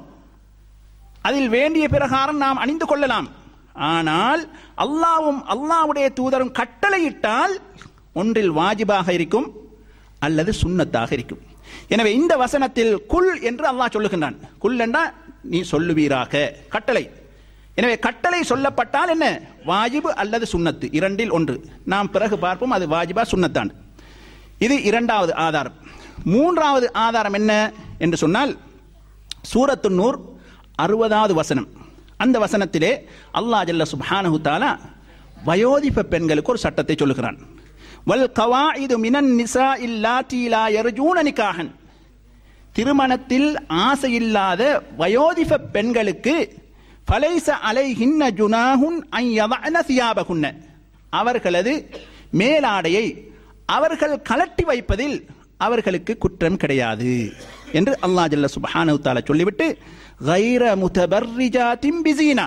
அதில் வேண்டிய பிரகாரம் நாம் அணிந்து கொள்ளலாம் ஆனால் அல்லாவும் அல்லாவுடைய தூதரும் கட்டளையிட்டால் ஒன்றில் வாஜிபாக இருக்கும் அல்லது சுன்னத்தாக இருக்கும் எனவே இந்த வசனத்தில் குல் என்று அல்லாஹ் சொல்லுகின்றான் குல் என்றால் நீ சொல்லுவீராக கட்டளை எனவே கட்டளை சொல்லப்பட்டால் என்ன வாஜிபு அல்லது சுன்னத்து இரண்டில் ஒன்று நாம் பிறகு பார்ப்போம் அது வாஜிபா சுன்னத்தான் இது இரண்டாவது ஆதாரம் மூன்றாவது ஆதாரம் என்ன என்று சொன்னால் சூரத்து நூர் அறுபதாவது வசனம் அந்த வசனத்திலே அல்லாஹ் ஜல்ல சுப்ஹானஹு தஆலா வயோதிப பெண்களுக்கு ஒரு சட்டத்தை சொல்லுகிறான் வல் கவாயிது மினன் நிசா இல்லாத்தி லா யர்ஜூன நிகாஹன் திருமணத்தில் ஆசையில்லாத வயோதிப பெண்களுக்கு ஃபலைச அலைஹின்ன ஜுனாஹுன் அன் யதஅன சியாபகுன்ன அவர்களது மேலாடையை அவர்கள் கலட்டி வைப்பதில் அவர்களுக்கு குற்றம் கிடையாது என்று அல்லாஹ் ஜல்ல சுப்ஹானஹு தஆலா சொல்லிவிட்டு கைர முதபர்ரிஜாத்தின் பிசீனா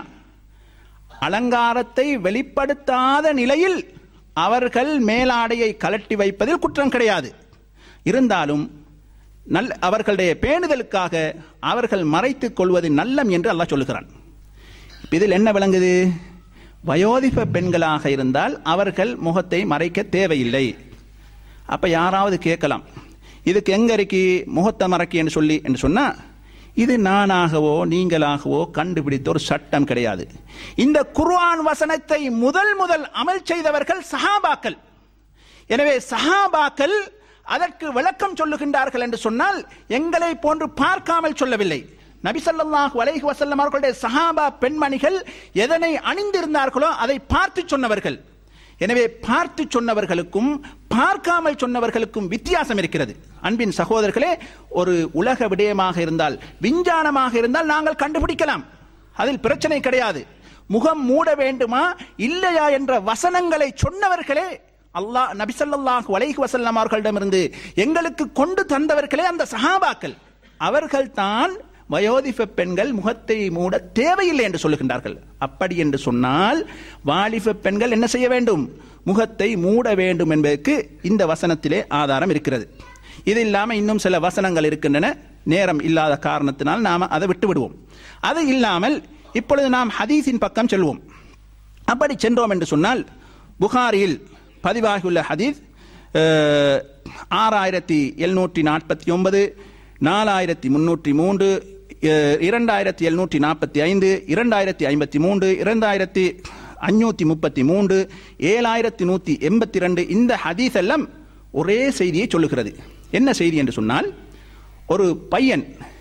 அலங்காரத்தை வெளிப்படுத்தாத நிலையில் அவர்கள் மேலாடையை கலட்டி வைப்பதில் குற்றம் கிடையாது இருந்தாலும் நல் அவர்களுடைய பேணுதலுக்காக அவர்கள் மறைத்துக் கொள்வது நல்லம் என்று அல்லாஹ் சொல்லுகிறான் இப்ப இதில் என்ன விளங்குது வயோதிப பெண்களாக இருந்தால் அவர்கள் முகத்தை மறைக்க தேவையில்லை அப்ப யாராவது கேட்கலாம் இதுக்கு எங்க இருக்கு முகத்தை மறைக்க என்று சொல்லி என்று சொன்னா இது நானாகவோ நீங்களாகவோ கண்டுபிடித்த ஒரு சட்டம் கிடையாது இந்த குர்ஆன் வசனத்தை முதல் முதல் அமல் செய்தவர்கள் சஹாபாக்கள் எனவே சஹாபாக்கள் அதற்கு விளக்கம் சொல்லுகின்றார்கள் என்று சொன்னால் எங்களை போன்று பார்க்காமல் சொல்லவில்லை நபி ஸல்லல்லாஹு அலைஹி வஸல்லம் அவர்களுடைய சஹாபா பெண்மணிகள் எதனை அணிந்திருந்தார்களோ அதை பார்த்து சொன்னவர்கள் எனவே பார்த்து சொன்னவர்களுக்கும் பார்க்காமல் சொன்னவர்களுக்கும் வித்தியாசம் இருக்கிறது அன்பின் சகோதரர்களே ஒரு உலக விடயமாக இருந்தால் விஞ்ஞானமாக இருந்தால் நாங்கள் கண்டுபிடிக்கலாம் அதில் பிரச்சனை கிடையாது முகம் மூட வேண்டுமா இல்லையா என்ற வசனங்களை சொன்னவர்களே அல்லாஹ் நபிசல்லாஹு அலைஹி வஸல்லம் அவர்களிடமிருந்து எங்களுக்கு கொண்டு தந்தவர்களே அந்த சஹாபாக்கள் அவர்கள் தான் வயோதிப பெண்கள் முகத்தை மூட தேவையில்லை என்று சொல்லுகின்றார்கள் அப்படி என்று சொன்னால் வாலிப பெண்கள் என்ன செய்ய வேண்டும் முகத்தை மூட வேண்டும் என்பதற்கு இந்த வசனத்திலே ஆதாரம் இருக்கிறது இது இல்லாம இன்னும் சில வசனங்கள் இருக்கின்றன நேரம் இல்லாத காரணத்தினால் நாம அதை விட்டு விடுவோம் அது இல்லாமல் இப்பொழுது நாம் ஹதீஸின் பக்கம் செல்வோம் அப்படி சென்றோம் என்று சொன்னால் புகாரியில் பதிவாகியுள்ள ஹதீஸ் அஹ், ஆறாயிரத்தி எழுநூற்றி நாற்பத்தி ஒன்பது நாலாயிரத்தி முன்னூற்றி மூன்று அஹ், இரண்டாயிரத்தி எழுநூற்றி நாற்பத்தி ஐந்து இரண்டாயிரத்தி ஐம்பத்தி மூன்று இரண்டாயிரத்தி அஞ்சூத்தி முப்பத்தி மூன்று ஏழாயிரத்தி நூற்றி எண்பத்தி ரெண்டு இந்த ஹதீஸ் எல்லாம் ஒரே செய்தியை சொல்லுகிறது என்ன செய்தி என்று சொன்னால் ஒரு பையன்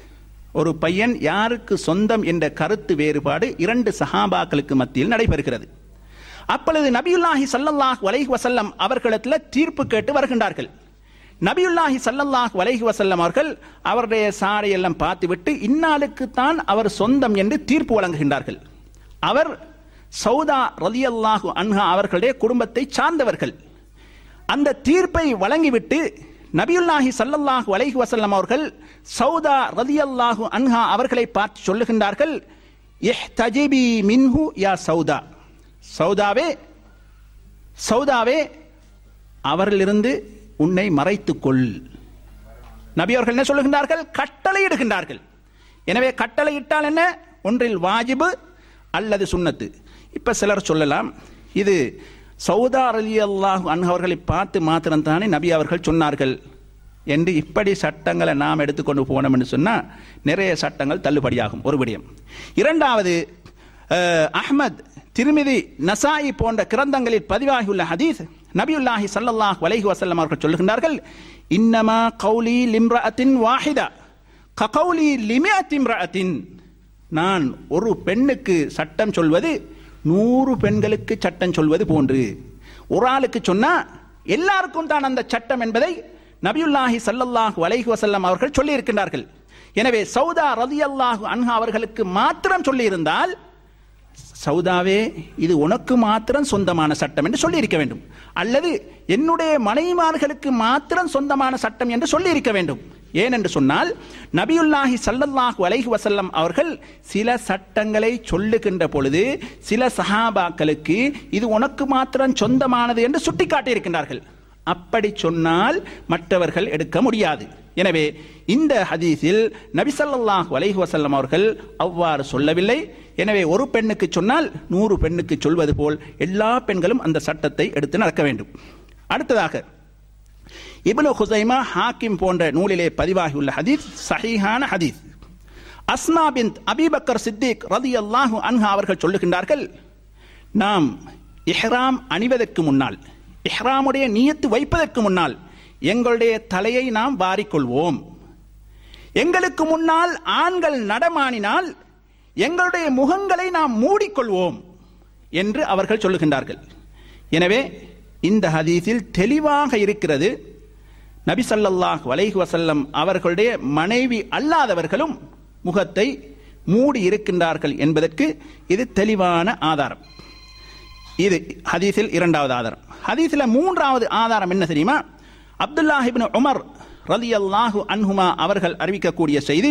ஒரு பையன் யாருக்கு சொந்தம் என்ற கருத்து வேறுபாடு இரண்டு சஹாபாக்களுக்கு மத்தியில் நடைபெறுகிறது அப்பொழுது நபியுல்லாஹி ஸல்லல்லாஹு அலைஹி வஸல்லம் அவர்களிடத்தில் தீர்ப்பு கேட்டு வருகின்றார்கள் நபியுல்லாஹி ஸல்லல்லாஹு அலைஹி வஸல்லம் அவர்கள் அவருடைய சாடையெல்லாம் பார்த்துவிட்டு இன்னாளுக்கு தான் அவர் சொந்தம் என்று தீர்ப்பு வழங்குகின்றார்கள் அவர் சௌதா ரலியல்லாஹு அன்ஹா அவர்களுடைய குடும்பத்தை சார்ந்தவர்கள் அந்த தீர்ப்பை வழங்கிவிட்டு நபியுல்லாஹி ஸல்லல்லாஹு அலைஹி வஸல்லம் அவர்கள் சௌதா ரலியல்லாஹு அன்ஹா அவர்களை பார்த்து சொல்லுகின்றார்கள் இஹ்தஜிபி மின்ஹு யா சௌதா சௌதாவே சௌதாவே அவரிலிருந்து உன்னை மறைத்துக் கொள் நபி அவர்கள் என்ன சொல்லுகின்றார்கள் கட்டளையிடுகின்றார்கள் எனவே கட்டளையிட்டால் என்ன ஒன்றில் வாஜிபு அல்லது சுன்னத்து இப்ப சிலர் சொல்லலாம் இது சௌதா அலி அல்லாஹ் அவர்களை பார்த்து மாத்திரம்தானே நபி அவர்கள் சொன்னார்கள் என்று இப்படி சட்டங்களை நாம் எடுத்துக்கொண்டு போனோம் என்று சொன்னால் நிறைய சட்டங்கள் தள்ளுபடியாகும் ஒரு விடயம் இரண்டாவது அஹ், அஹ்மத் திருமிதி நசாயி போன்ற கிரந்தங்களில் பதிவாகியுள்ள ஹதீஸ் நபியுல்லாஹி ஸல்லல்லாஹு அலைஹி வஸல்லம் அவர்கள் சொல்லுகின்றார்கள் இன்னமா கௌலி லிம்ரஅத்தின் வாஹிதா ககௌலி லிமியத்திம்ரஅத்தின் நான் ஒரு பெண்ணுக்கு சட்டம் சொல்வது நூறு பெண்களுக்கு சட்டம் சொல்வது போன்று ஒரு ஆளுக்கு சொன்னா எல்லாருக்கும் தான் அந்த சட்டம் என்பதை நபியுல்லாஹி ஸல்லல்லாஹு அலைஹி வஸல்லம் அவர்கள் சொல்லி இருக்கின்றார்கள் எனவே சௌதா ரலியல்லாஹு அன்ஹா அவர்களுக்கு மாத்திரம் சொல்லி இருந்தால் சௌதாவே இது உனக்கு மாத்திரம் சொந்தமான சட்டம் என்று சொல்லி இருக்க வேண்டும் அல்லது என்னுடைய மனைவிமார்களுக்கு மாத்திரம் சொந்தமான சட்டம் என்று சொல்லி இருக்க வேண்டும் ஏனென்று சொன்னால் நபியுல்லாஹி ஸல்லல்லாஹு அலைஹி வஸல்லம் அவர்கள் சில சட்டங்களை சொல்லுகின்ற பொழுது சில சஹாபாக்களுக்கு இது உனக்கு மாத்திரம் சொந்தமானது என்று சுட்டிக்காட்டி இருக்கின்றார்கள் அப்படி சொன்னால் மற்றவர்கள் எடுக்க முடியாது எனவே இந்த ஹதீஸில் நபி ஸல்லல்லாஹு அலைஹி வஸல்லம் அவர்கள் அவ்வாறு சொல்லவில்லை எனவே ஒரு பெண்ணுக்கு சொன்னால் நூறு பெண்ணுக்கு சொல்வது போல் எல்லா பெண்களும் அந்த சட்டத்தை எடுத்து நடக்க வேண்டும் அடுத்ததாக இப்னு ஹுசைமா ஹாக்கிம் போன்ற நூலிலே பதிவாகியுள்ள ஹதீஸ் சஹீஹான ஹதீஸ் அஸ்மா பின் அபீபக்கர் சித்திக் ரலியல்லாஹு அன்ஹா அவர்கள் சொல்லுகின்றார்கள் நாம் இஹ்ராம் அணிவதற்கு முன்னால் இஹ்ராமுடைய நியத்து வைப்பதற்கு முன்னால் எங்களுடைய தலையை நாம் வாரிக்கொள்வோம் எங்களுக்கு முன்னால் ஆண்கள் நடமாடினால் எங்களுடைய முகங்களை நாம் மூடிக்கொள்வோம் என்று அவர்கள் சொல்லுகின்றார்கள் எனவே இந்த ஹதீஸில் தெளிவாக இருக்கிறது நபி ஸல்லல்லாஹு அலைஹி வஸல்லம் அவர்களுடைய மனைவி அல்லாதவர்களும் முகத்தை மூடி இருக்கின்றார்கள் என்பதற்கு இது தெளிவான ஆதாரம் இது ஹதீஸில் இரண்டாவது ஆதாரம் ஹதீஸில் மூன்றாவது ஆதாரம் என்ன தெரியுமா அப்துல்லாஹ் இப்னு உமர் ரலியல்லாஹு அன்ஹுமா அவர்கள் அறிவிக்கக்கூடிய செய்தி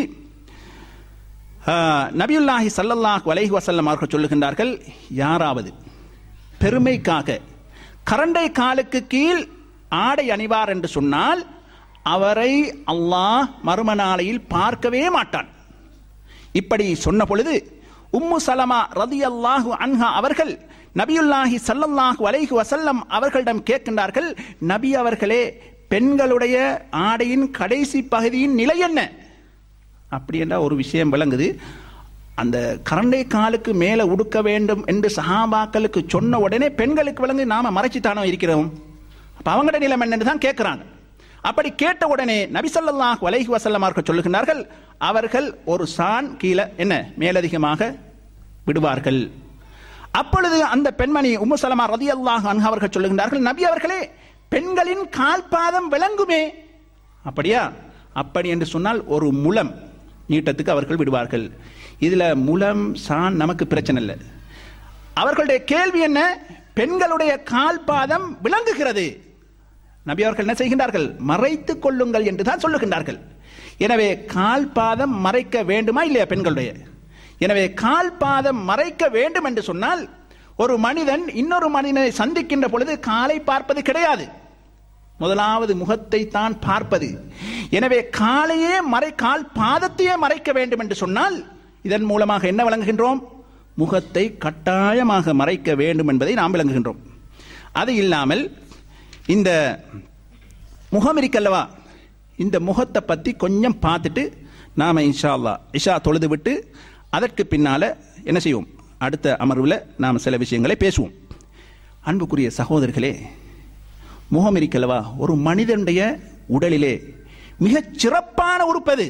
ஆஹ், நபியுல்லாஹி ஸல்லல்லாஹு அலைஹி வஸல்லம் அவர்கள் சொல்லுகின்றார்கள் யாராவது பெருமைக்காக கரண்டை காலுக்கு கீழ் ஆடை அணிவார் என்று சொன்னால் அவரை அல்லாஹ் மறும நாளையில் பார்க்கவே மாட்டான் இப்படி சொன்ன பொழுது உம்மு சலமா ரதியல்லாஹு அன்ஹா அவர்கள் நபியுல்லாஹி ஸல்லல்லாஹு அலைஹி வஸல்லம் அவர்களிடம் கேட்கின்றார்கள் நபி அவர்களே பெண்களுடைய ஆடையின் கடைசி பகுதியின் நிலை என்ன அப்படி என்ற ஒரு விஷயம் விளங்குது அந்த கரண்டை காலுக்கு மேலே உடுக்க வேண்டும் என்று சஹாபாக்களுக்கு சொன்ன உடனே பெண்களுக்கு விளங்கு நாம மறைச்சித்தானோ இருக்கிறோம் அப்ப அவங்களோட நிலம் என்னன்னு தான் கேட்கிறாங்க அப்படி கேட்ட உடனே நபி ஸல்லல்லாஹு அலைஹி வஸல்லம் அவர்கள் சொல்லுகின்றார்கள் அவர்கள் ஒரு சான் கீழே என்ன மேலதிகமாக விடுவார்கள் அப்பொழுது அந்த பெண்மணி உம்மு சலமா ரதியல்லாஹு அன்ஹா அவர்கள் சொல்லுகின்றார்கள் நபி அவர்களே பெண்களின் கால்பாதம் விளங்குமே அப்படியா அப்படி என்று சொன்னால் ஒரு முலம் நீட்டத்துக்கு அவர்கள் விடுவார்கள் இதுல முலம் சான் நமக்கு பிரச்சனை இல்லை அவர்களுடைய கேள்வி என்ன பெண்களுடைய கால்பாதம் விளங்குகிறது நபி அவர்கள் என்ன செய்கின்றார்கள் மறைத்துக் கொள்ளுங்கள் என்று தான் சொல்லுகின்றார்கள் எனவே கால் பாதம் மறைக்க வேண்டுமா இல்லையா பெண்களுடைய எனவே கால் பாதம் மறைக்க வேண்டும் என்று சொன்னால் ஒரு மனிதன் இன்னொரு மனிதனை சந்திக்கின்ற பொழுது காலை பார்ப்பது கிடையாது முதலாவது முகத்தை தான் பார்ப்பது எனவே காலையே மறை கால் பாதத்தையே மறைக்க வேண்டும் என்று சொன்னால் இதன் மூலமாக என்ன விளங்குகின்றோம் முகத்தை கட்டாயமாக மறைக்க வேண்டும் என்பதை நாம் விளங்குகின்றோம் அது இல்லாமல் இந்த முகம் இருக்கல்லவா இந்த முகத்தை பற்றி கொஞ்சம் பார்த்துட்டு நாம் இன்ஷா அல்லாஹ் இஷா தொழுது விட்டு அதற்கு பின்னால் என்ன செய்வோம் அடுத்த அமர்வில் நாம் சில விஷயங்களை பேசுவோம் அன்புக்குரிய சகோதரர்களே முகம் இருக்கல்லவா ஒரு மனிதனுடைய உடலிலே மிகச் சிறப்பான உறுப்பு அது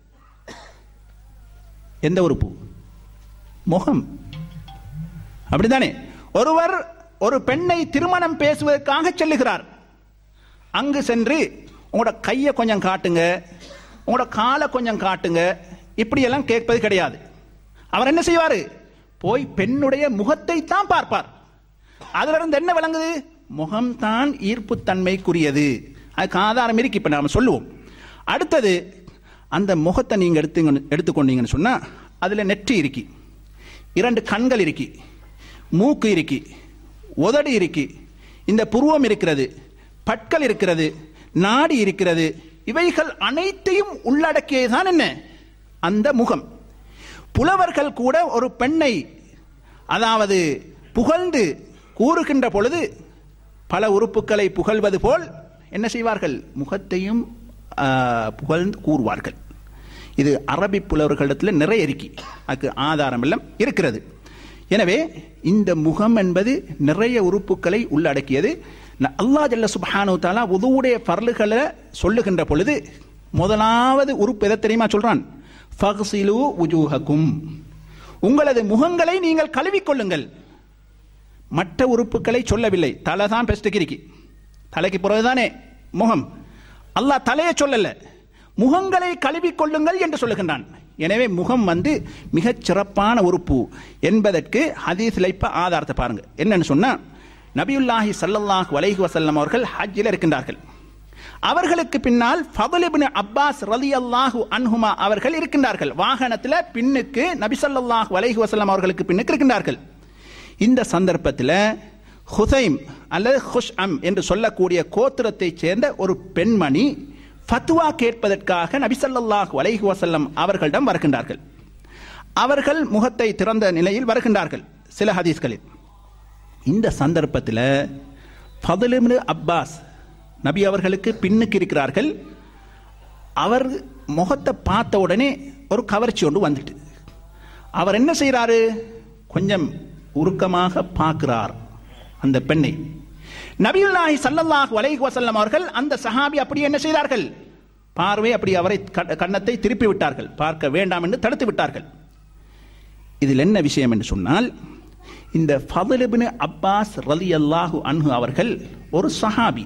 எந்த உறுப்பு முகம் அப்படித்தானே ஒருவர் ஒரு பெண்ணை திருமணம் பேசுவதற்காக செல்லுகிறார் அங்கு சென்று உங்களோட கையை கொஞ்சம் காட்டுங்க உங்களோட காலை கொஞ்சம் காட்டுங்க இப்படியெல்லாம் கேட்பது கிடையாது அவர் என்ன செய்வார் போய் பெண்ணுடைய முகத்தை தான் பார்ப்பார் அதுல இருந்து என்ன விளங்குது முகம்தான் ஈர்ப்புத்தன்மைக்குரியது அதுக்கு ஆதாரம் இருக்கு இப்ப நாம சொல்லுவோம் அடுத்தது அந்த முகத்தை நீங்க எடுத்து எடுத்துக்கொண்டீங்கன்னு சொன்னா அதுல நெற்றி இருக்கி இரண்டு கண்கள் இருக்கி மூக்கு இருக்கி உதடு இருக்கி இந்த புருவம் இருக்கிறது பற்கள் இருக்கிறது நாடி இருக்கிறது இவைகள் அனைத்தையும் உள்ளடக்கியதுதான் என்ன அந்த முகம் புலவர்கள் கூட ஒரு பெண்ணை அதாவது புகழ்ந்து கூறுகின்ற பொழுது பல உறுப்புகளை புகழ்வது போல் என்ன செய்வார்கள் முகத்தையும் ஆ, புகழ்ந்து கூறுவார்கள் இது அரபி புலவர்களிடத்தில் நிறைய இருக்கி அதுக்கு ஆதாரம் எல்லாம் இருக்கிறது எனவே இந்த முகம் என்பது நிறைய உறுப்புகளை உள்ளடக்கியது ந- அல்லாஹ் ஜல்ல சுப்ஹானு தாலா உதுவுடைய பரலுகளை சொல்லுகின்ற பொழுது முதலாவது உறுப்பு எதை தெரியுமா சொல்றான் ஃபக்ஸிலு உஜூஹக்கும் உங்களது முகங்களை நீங்கள் கழுவிக்கொள்ளுங்கள் மற்ற உறுப்புகளை சொல்லவில்லை தலை தான் பெஸ்ட் கிரிக்கி தலைக்கு பிறகுதானே முகம் அல்லாஹ் தலையை சொல்லல முகங்களை கழுவிக்கொள்ளுங்கள் என்று சொல்லுகின்றான் எனவே முகம் வந்து மிகச் சிறப்பான உறுப்பு என்பதற்கு ஹதீஸ்ல இப்ப ஆதாரத்தை பாருங்க என்னன்னு சொன்னா நபியுல்லாஹி ஸல்லல்லாஹு அலைஹி வஸல்லம் அவர்கள் ஹஜ்ஜில் இருக்கின்றார்கள் அவர்களுக்கு பின்னால் ஃபதுல் இப்னு அப்பாஸ் ரலியல்லாஹு அன்ஹுமா அவர்கள் இருக்கின்றார்கள் வாகனத்தில் பின்னுக்கு நபி ஸல்லல்லாஹு அலைஹி வஸல்லம் அவர்களுக்கு பின்னுக்கு இருக்கின்றார்கள் இந்த சந்தர்ப்பத்தில் ஹுசைம் அல்லது ஹுஷ் அம் என்று சொல்லக்கூடிய கோத்திரத்தைச் சேர்ந்த ஒரு பெண்மணி ஃபத்வா கேட்பதற்காக நபி ஸல்லல்லாஹு அலைஹி வஸல்லம் அவர்களிடம் வருகின்றார்கள் அவர்கள் முகத்தை திறந்த நிலையில் வருகின்றார்கள் சில ஹதீஸ்களில் இந்த சந்தர்ப்பத்தில் ஃபதுல் இப்னு அப்பாஸ் நபி அவர்களுக்கு பின்னுக்கு இருக்கிறார்கள் அவர் முகத்தை பார்த்த உடனே ஒரு கவர்ச்சி ஒன்று வந்துட்டு அவர் என்ன செய்கிறாரு கொஞ்சம் உருக்கமாக பார்க்கிறார் அந்த பெண்ணை நபியுல்லாஹி ஸல்லல்லாஹு அலைஹி வஸல்லம் அவர்கள் அந்த சஹாபி அப்படி என்ன செய்தார்கள் பார்வை அப்படி அவரை க- கன்னத்தை திருப்பி விட்டார்கள் பார்க்க வேண்டாம் என்று தடுத்து விட்டார்கள் இதில் என்ன விஷயம் என்று சொன்னால் இந்த ஃபதுல் இப்னு அப்பாஸ் ரலியல்லாஹு அன்ஹு அவர்கள் ஒரு சஹாபி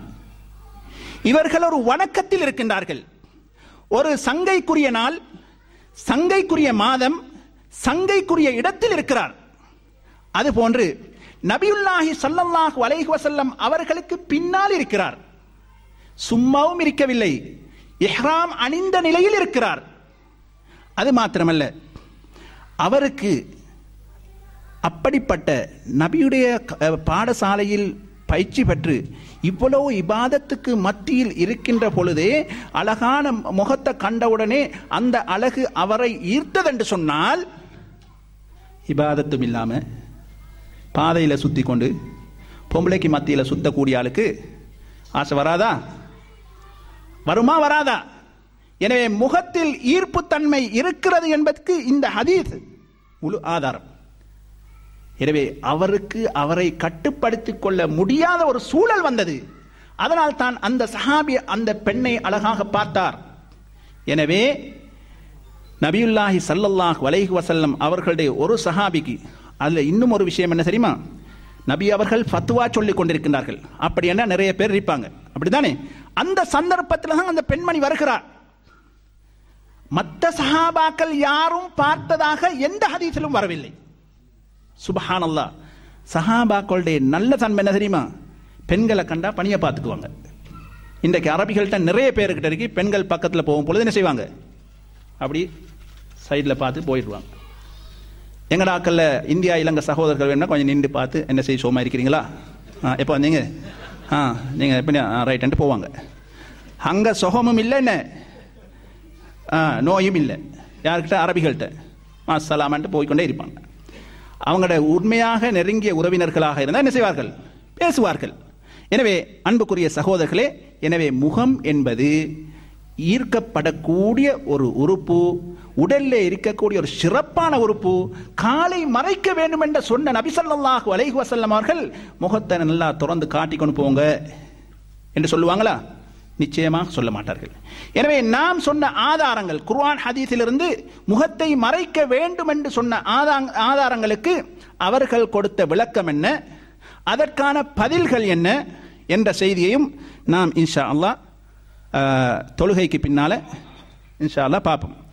இவர்கள் ஒரு வணக்கத்தில் இருக்கின்றார்கள் ஒரு சங்கைக்குரிய நாள் சங்கைக்குரிய மாதம் சங்கைக்குரிய இடத்தில் இருக்கிறார் அதுபோன்று நபியுல்லாஹி ஸல்லல்லாஹு அலைஹி வஸல்லம் அவர்களுக்கு பின்னால் இருக்கிறார் சும்மாவும் இருக்கவில்லை இஹ்ராம் அணிந்த நிலையில் இருக்கிறார் அது மாத்திரமல்ல அவருக்கு அப்படிப்பட்ட நபியுடைய க- பாடசாலையில் பயிற்சி பெற்று இவ்வளவு இபாதத்துக்கு மத்தியில் இருக்கின்ற பொழுதே அழகான முகத்தை கண்டவுடனே அந்த அழகு அவரை ஈர்த்ததென்று சொன்னால் இபாதத்தும் இல்லாம பாதையில் சுத்தி கொண்டு பொம்பளைக்கு மத்தியில் சுத்தக்கூடிய ஆளுக்கு ஆசை வராதா வருமா வராதா எனவே முகத்தில் ஈர்ப்புத்தன்மை இருக்கிறது என்பதற்கு இந்த ஹதீஸ் முழு ஆதாரம் எனவே அவருக்கு அவரை கட்டுப்படுத்திக் கொள்ள முடியாத ஒரு சூழல் வந்தது அதனால் தான் அந்த சஹாபி அந்த பெண்ணை அழகாக பார்த்தார் எனவே நபியுல்லாஹி ஸல்லல்லாஹு அலைஹி வஸல்லம் அவர்களுடைய ஒரு சஹாபிக்கு அதுல இன்னும் ஒரு விஷயம் என்ன தெரியுமா நபி அவர்கள் ஃபத்வா சொல்லிக் கொண்டிருக்கின்றார்கள் அப்படி என்ன நிறைய பேர் இருப்பாங்க அப்படிதானே அந்த சந்தர்ப்பத்தில் தான் அந்த பெண்மணி வருகிறார் மற்ற சஹாபாக்கள் யாரும் பார்த்ததாக எந்த ஹதீஸிலும் வரவில்லை சுபஹானல்லாஹ் சஹாபாக்களுடைய நல்ல தன்மை என்ன தெரியுமா பெண்களை கண்டா பணியை பார்த்துக்குவாங்க இன்றைக்கு அரபிகள்கிட்ட நிறைய பேருக்கிட்ட இருக்கு பெண்கள் பக்கத்தில் போகும் பொழுது என்ன செய்வாங்க அப்படி சைடில் பார்த்து போயிடுவாங்க எங்கடாக்கல்ல இந்தியா இலங்கை சகோதரர்கள் வேணா கொஞ்சம் நின்று பார்த்து என்ன செய்ய சோமா இருக்கிறீங்களா ஆ எப்போ வந்தீங்க ஆ நீங்கள் எப்படி ரைட்டு போவாங்க அங்கே சுகமும் இல்லை என்ன ஆ, நோயும் இல்லை யார்கிட்ட அரபிகள்கிட்ட மாசலாமன்ட்டு போய்க்கொண்டே இருப்பாங்க அவங்களோட உண்மையாக நெருங்கிய உறவினர்களாக இருந்தால் என்ன செய்வார்கள் பேசுவார்கள் எனவே அன்புக்குரிய சகோதரர்களே எனவே முகம் என்பது ஈர்க்கப்படக்கூடிய ஒரு உறுப்பு உடல்ல இருக்கக்கூடிய ஒரு சிறப்பான உறுப்பு காலை மறைக்க வேண்டும் என்று சொன்ன நபிசல்லாஹு அலைஹி வஸல்லம் அவர்கள் முகத்தை நல்லா திறந்து காட்டி கொண்டு போங்க என்று சொல்லுவாங்களா நிச்சயமாக சொல்ல மாட்டார்கள் எனவே நாம் சொன்ன ஆதாரங்கள் குர்ஆன் ஹதீஸிலிருந்து முகத்தை மறைக்க வேண்டும் என்று சொன்ன ஆதாங்- ஆதாரங்களுக்கு அவர்கள் கொடுத்த விளக்கம் என்ன அதற்கான பதில்கள் என்ன என்ற செய்தியையும் நாம் இன்ஷா அல்லாஹ் ஆஹ், தொழுகைக்கு பின்னால இன்ஷா அல்லாஹ் பார்ப்போம்